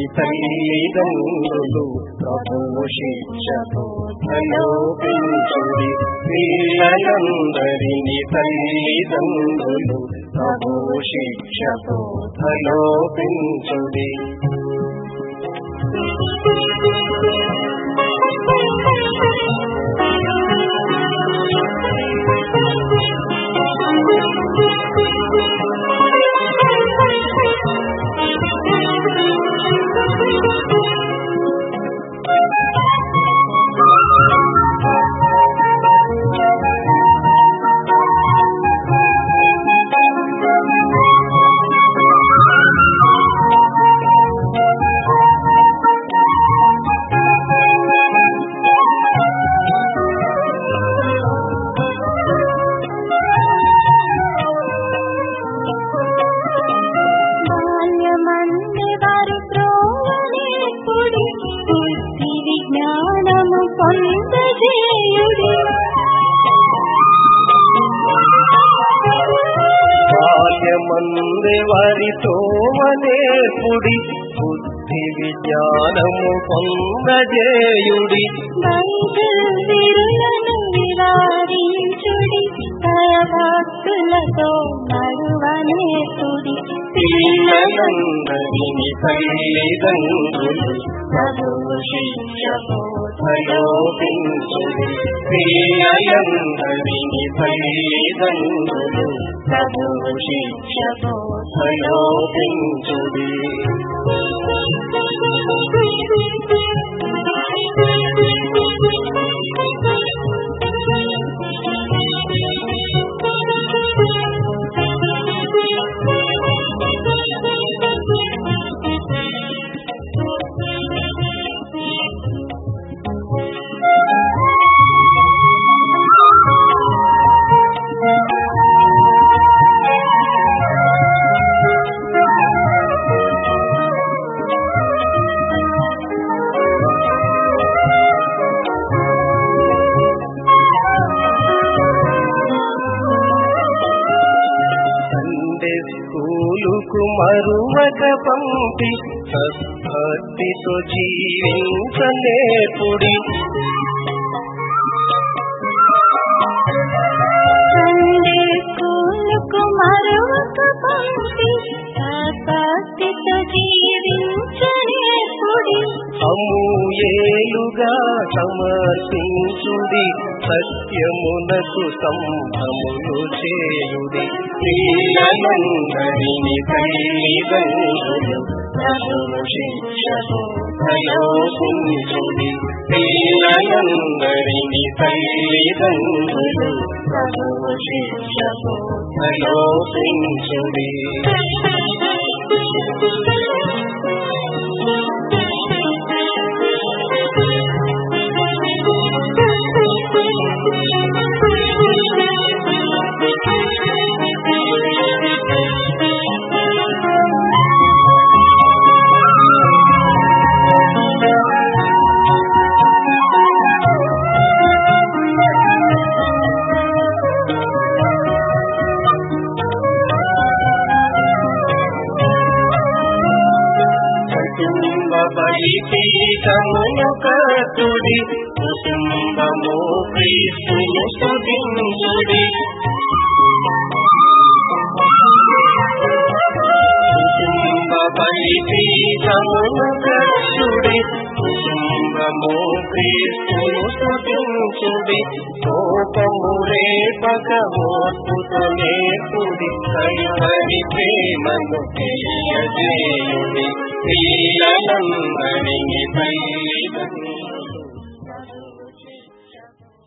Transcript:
తల్లిదండ్రులు ప్రభువు శిక్షతో తలోపించుడి పిల్లలందరిని తల్లిదండ్రులు ప్రభువు శిక్షతో తలోపించుడి బాల్యమంది వారి త్రోవనేపుడి బుద్ధి విజ్ఞానము పొందజేయుడి బాల్యమంది వారితో నేర్పుడి బుద్ధి విజ్ఞానము పొందజేయుడి బైబిల్ విరులను వివారించుడి భయభక్తులతో నడువనేతుడి పిల్లలందరిని తల్లిదండ్రులు ప్రభువు శిక్షతో తలోపించుడి పిల్లలందరిని తల్లిదండ్రులు ప్రభువు శిక్షతో తలోపించుడి సండే స్కూలుకు మరువక పంపి సద్భక్తితో జీవించలేపుడి సండే స్కూలుకు మరొక పంపి భక్తితో జీవించనేపుడి సమూయేలుగా సమర్పించుడి సత్యమునకు సంభములు చేయుడి పిల్లలందరిని తల్లిదండ్రులు ప్రభువు శిక్షతో తలోపించుడి పిల్లలందరిని తల్లిదండ్రులు ప్రభువు శిక్షతో తలోపించుడి కుటుంబ బలిపీఠమును కట్టుడి కుటుంబము క్రీస్తును స్తుతించుడి కుటుంబ బలిపీఠమును కట్టుడి కుటుంబము క్రీస్తును స్తుతించుడి కోపము రేపక ఓర్పుతో నేర్పుడి కైవరి ప్రేమను తెలియజేయుడి పిల్లలందరినీ తల్లిదండ్రులు